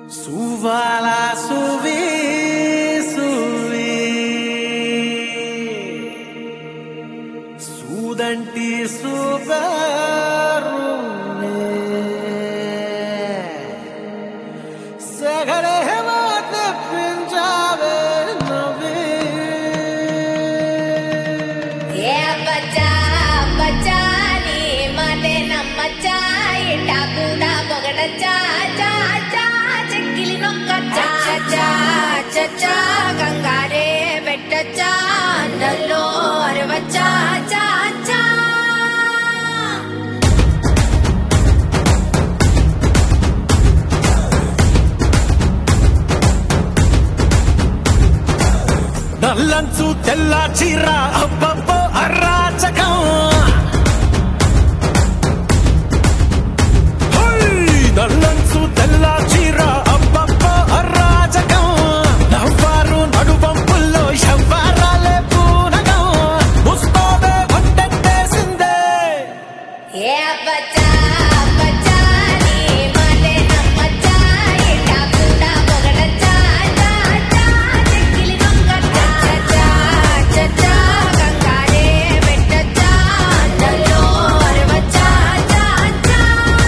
Suvala suvi suvi సుదంటి సూపరునే సగడే తెప్పించావే నవ్వే ఏ బచ్చా బచ్చా నీ మాటే నమ్మచ్చా ఇట్టా కూడా పొగడచ్చా చా చా చెక్కిలి నొక్కచ్చా చచ్చా చచ్చా గంగారే పెట్టచ్చా అందల్లో అరవచ్చా చా చా నల్లంచు తెల్ల చీర అబ్బబ్బో అరాచకం హై! నల్లంచు తెల్ల చీర అబ్బబ్బో అరాచకం నవ్వారు నడువంపుల్లో ఎవ్వారాలే పూనగం ముస్తోడే వంటెట్టేసిందే ఏ బచ్చా బచ్చా నీ మాటే నమ్మచ్చా ఇట్టా కూడా పొగడచ్చా చా చా చెక్కిలి నొక్కచ్చా చచ్చా చచ్చా గంగారే పెట్టచ్చా అందల్లో అరవచ్చా చా చా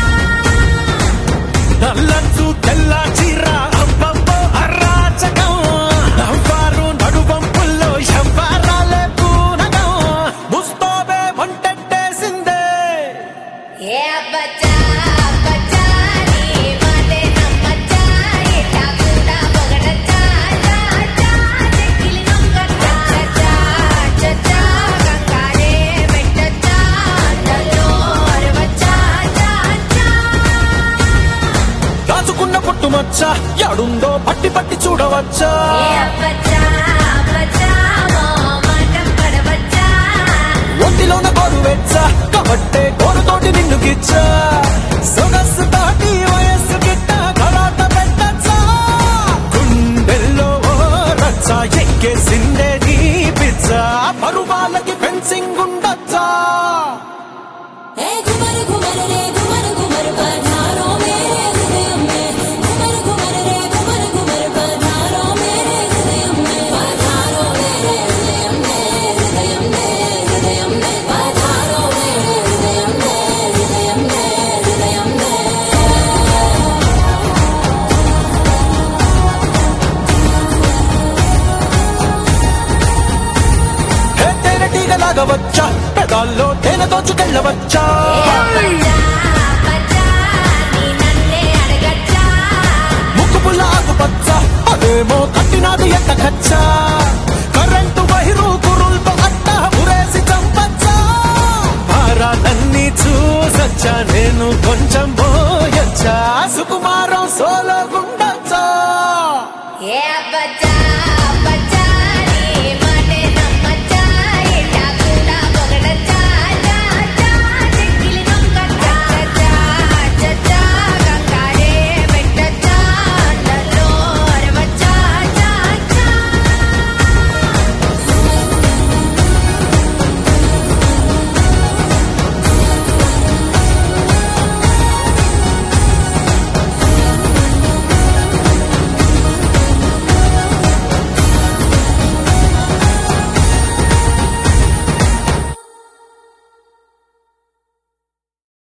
నల్లంచు తెల్ల చీర అబ్బబ్బో అరాచకం నవ్వారు నడువంపుల్లో ఎవ్వారాలే పూనగం ముస్తోడే వంటెట్టేసిందే ఏ బచ్చా బచ్చా నీ మాటే నమ్మచ్చా ఇట్టా కూడా పొగడచ్చా చా చా చెక్కిలి నొక్కచ్చా చచ్చా చచ్చా గంగారే పెట్టచ్చా అందల్లో అరవచ్చా చా చా దాచుకున్న పుట్టుమచ్చ యాడుందో పట్టి పట్టి చూడవచ్చా ఏ బచ్చా బచ్చా ఓ మాటం పడవచ్చా ఒంటిలోన గోరు వెచ్చ కాబట్టే గోరుతోటి నిన్ను గిచ్చా సొగసు తాటి వయస్సు గిట్ట గలాట పెట్టచ్చా గుండెల్లో ఓ రచ్చ ఎక్కేసిందే నీ పిచ్చ పరువాలకి ఫెన్సింగ్ ఉండొచ్చా ए घुमर घुमर रे घुमर घुमर पधारो मेरे हृदय में घुमर घुमर रे घुमर घुमर पधारो मेरे हृदय में पधारो मेरे हृदय में हृदय में हृदय में पधारो मेरे हृदय में हृदय में हृदय में హే తేనెటీగలాగా వచ్చా పెదాల్లో తేనె దోచుకెళ్ళవచ్చా ఏ బచ్చా బచ్చా నీ నన్నే అడగచ్చా ముక్కు పుల్ల ఆకుపచ్చ అదేమో కట్టినాడు ఎట్ట ఖచ్చా కరెంటు వైరు కురుల్తో అట్ట ఉరేసి చంపచ్చా భారాలన్నీ చూసొచ్చా నేను కొంచెం పోయొచ్చా సుకుమారం సోలో